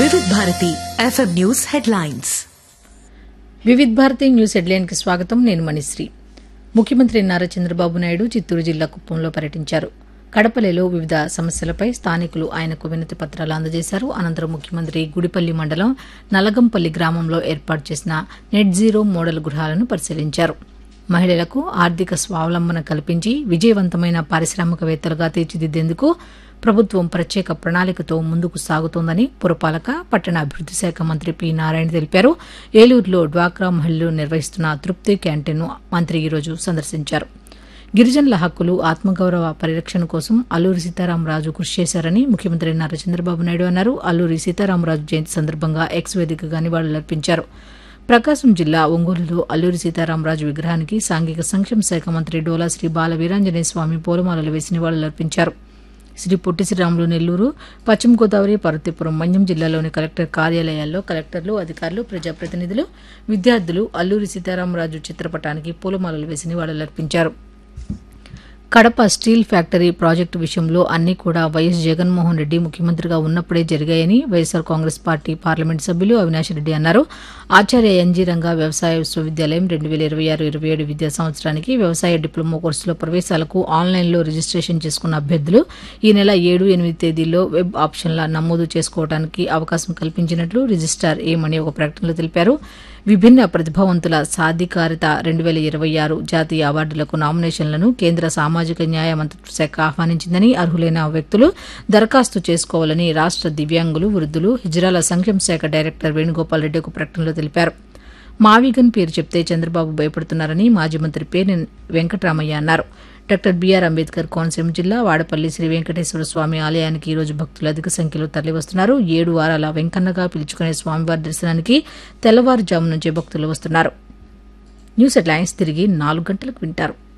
వివిధ Bharati FM news headlines Vividh Bharati news హెడ్లైన్కి స్వాగతం నేను మణిశ్రీ ముఖ్యమంత్రి నారా చంద్రబాబు నాయుడు చిత్తూరు జిల్లా కుప్పంలో పర్యటించారు కడపలలో వివిధ సమస్యలపై స్థానికులు ఆయనకు వినతి పత్రాలు అందజేశారు అనంతరం ముఖ్యమంత్రి గుడిపల్లి మండలం నలగంపల్లి గ్రామంలో ఏర్పాటు చేసిన నెట్ జీరో మోడల్ గృహాలను పరిశీలించారు మహిళలకు ఆర్థిక స్వావలంబన కల్పించి విజయవంతమైన పారిశ్రామికవేత్తలుగా తీర్చిదిద్దేందుకు ప్రభుత్వం ప్రత్యేక ప్రణాళికతో ముందుకు సాగుతోందని పురపాలక పట్టణ అభివృద్ది శాఖ మంత్రి పి నారాయణ తెలిపారు ఏలూరులో డ్వాక్రా మహిళలు నిర్వహిస్తున్న తృప్తి క్యాంటీన్ను మంత్రి ఈరోజు సందర్శించారు గిరిజనుల హక్కులు ఆత్మగౌరవ పరిరక్షణ కోసం అల్లూరి సీతారామరాజు కృషి చేశారని ముఖ్యమంత్రి నారా చంద్రబాబు నాయుడు అన్నారు అల్లూరి సీతారామరాజు జయంతి సందర్భంగా ఎక్స్ వేదికగా నివాళులర్పించారు ప్రకాశం జిల్లా ఒంగోలులో అల్లూరి సీతారామరాజు విగ్రహానికి సాంఘిక సంక్షేమ శాఖ మంత్రి డోలా శ్రీ బాల వీరాంజనేయ స్వామి పూలమాలలు వేసి నివాళులర్పించారు శ్రీ పొట్టి శ్రీరాములు నెల్లూరు పశ్చిమ గోదావరి పార్వతీపురం మన్యం జిల్లాలోని కలెక్టర్ కార్యాలయాల్లో కలెక్టర్లు అధికారులు ప్రజాప్రతినిధులు విద్యార్థులు అల్లూరి సీతారామరాజు చిత్రపటానికి పూలమాలలు వేసి నివాళులర్పించారు కడప స్టీల్ ఫ్యాక్టరీ ప్రాజెక్టు విషయంలో అన్ని కూడా వైఎస్ జగన్మోహన్ రెడ్డి ముఖ్యమంత్రిగా ఉన్నప్పుడే జరిగాయని వైఎస్సార్ కాంగ్రెస్ పార్టీ పార్లమెంట్ సభ్యులు అవినాష్ రెడ్డి అన్నారు ఆచార్య ఎన్జీ రంగా వ్యవసాయ విశ్వవిద్యాలయం రెండు వేల ఇరవై ఆరు ఇరవై ఏడు విద్యా సంవత్సరానికి వ్యవసాయ డిప్లొమా కోర్సులో ప్రవేశాలకు ఆన్లైన్లో రిజిస్ట్రేషన్ చేసుకున్న అభ్యర్థులు ఈ నెల ఏడు ఎనిమిది తేదీల్లో వెబ్ ఆప్షన్ల నమోదు చేసుకోవడానికి అవకాశం కల్పించినట్లు రిజిస్టార్ ఏమని ఒక ప్రకటనలో తెలిపారు విభిన్న ప్రతిభావంతుల సాధికారిత రెండు వేల ఇరవై ఆరు జాతీయ అవార్డులకు నామినేషన్లను కేంద్ర సామాజిక న్యాయ మంత్రిత్వ శాఖ ఆహ్వానించిందని అర్హులైన వ్యక్తులు దరఖాస్తు చేసుకోవాలని రాష్ట దివ్యాంగులు వృద్ధులు హిజ్రాల సంక్షేమ శాఖ డైరెక్టర్ వేణుగోపాల్ రెడ్డి ఒక ప్రకటనలో తెలిపారు మావిగన్ పేరు చెప్తే చంద్రబాబు భయపడుతున్నారని మాజీ మంత్రి పేర్ని వెంకటరామయ్య అన్నారు డాక్టర్ బీఆర్ అంబేద్కర్ కోనసీమ జిల్లా వాడపల్లి శ్రీ వెంకటేశ్వర స్వామి ఆలయానికి ఈ రోజు భక్తులు అధిక సంఖ్యలో తరలివస్తున్నారు ఏడు వారాల వెంకన్నగా పిలుచుకునే స్వామివారి దర్శనానికి తెల్లవారుజాము నుంచే భక్తులు వస్తున్నారు న్యూస్ హెడ్లైన్స్ తిరిగి నాలుగు గంటలకు వింటారు